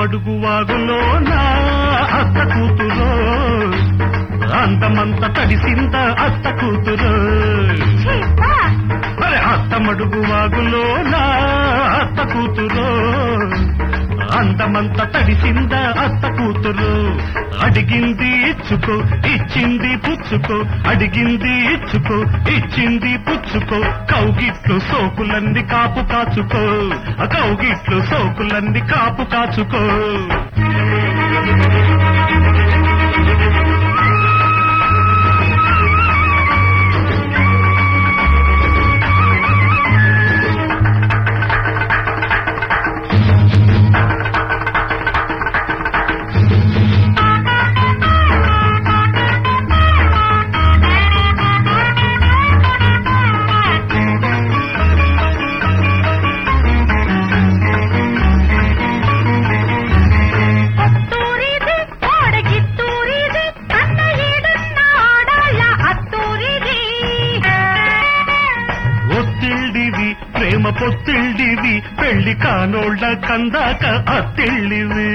అత్తమడుగు వాగులో నా అత్త కూతురు అందమంత తడిసింద అత్త కూతురు చీపా అరే అత్తమడుగు వాగులో నా అత్త కూతురు అందమంత తడిసింద అత్త కూతురు అడిగింది ఇచ్చుకో ఇచ్చింది పుచ్చుకో అడిగింది ఇచ్చుకో ఇచ్చింది పుచ్చుకో కౌగిట్లు సోకులన్నీ కాపు కాచుకో ఆ కౌగిట్లు సోకులన్నీ కాపు కాచుకో కొత్తూరిది కోడగిత్తూరిది కన్న ఈడున్న ఆడాళ్ళ అత్తూరిది ఒత్తిళ్ళివి ప్రేమ పొత్తిళ్ళివి పెళ్లి కానోళ్ళ కందాక అత్తిళ్ళివి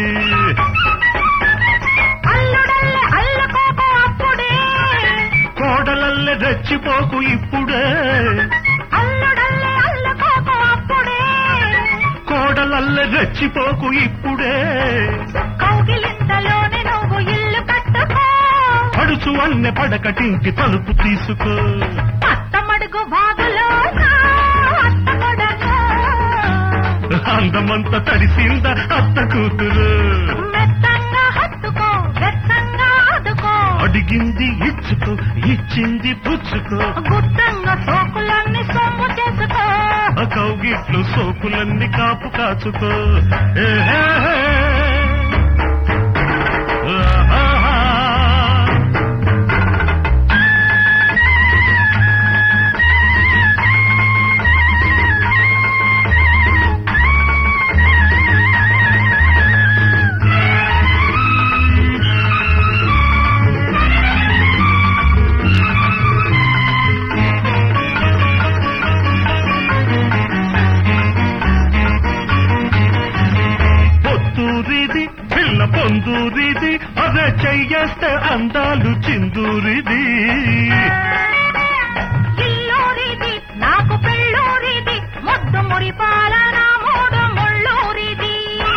అల్లుడల్లె అల్లకోకు అప్పుడే కోడలల్లె రెచ్చిపోకు ఇప్పుడే అల్లుడల్లె అల్లకోకు అప్పుడే కోడలల్లె రెచ్చిపోకు ఇప్పుడే కౌగిలింతలోనే నువ్వు ఇల్లు కట్టుకో పడుచు అన్నె పడకటింటి తలుపు తీసుకో అత్తమడుగు బాగులో నా అత్త కొడను అందమంత తడిసింద అత్త కూతురు మెత్తంగా హత్తుకో వెచ్చంగా ఆదుకో అడిగింది ఇచ్చుకో ఇచ్చింది పుచ్చుకో గుత్తంగా సోకులన్నీ సొమ్ము చేసుకో ఆ కౌగిట్లు సోకులన్నీ కాపు కాచుకో ఏహే. ఆహాహా. పొత్తూరిది పిల్ల పొందూరిది అదే చెయ్యేస్తే అందాలు చిందూరిది ఇల్లూరిది నాకు పెళ్ళూరిది ముద్దు మురిపాల నా మూడు ముళ్ళూరిది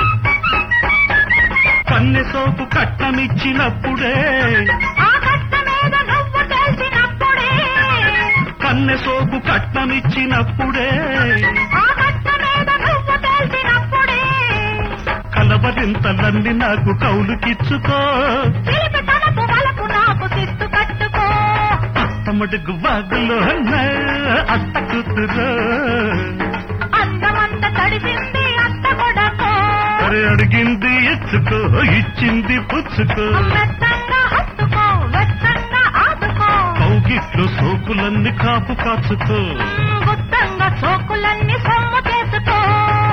కన్నె సోపు కట్టమిచ్చినప్పుడే ఆ కట్ట మీద నువ్వు తెలిసినప్పుడే కన్నె సోపు కట్టమిచ్చినప్పుడే ఆ కట్ట మీద నువ్వు తెలిసినప్పుడే కలవరింతలన్నీ నాకు కౌలుకిచ్చుకో పిలిపి తనకు వలకు నాకు సిస్తు కట్టుకో అత్తమడుగు వాగులో నా అత్త కూతురు అందమంత తడిసింది అత్త కొడకో అరే అడిగింది ఇచ్చుకో ఇచ్చింది పుచ్చుకో మెత్తంగా హత్తుకో వెచ్చంగా ఆదుకో కౌగిట్లు సోకులన్నీ కాపు కాచుకో గుత్తంగా సోకులన్నీ సొమ్ము చేసుకో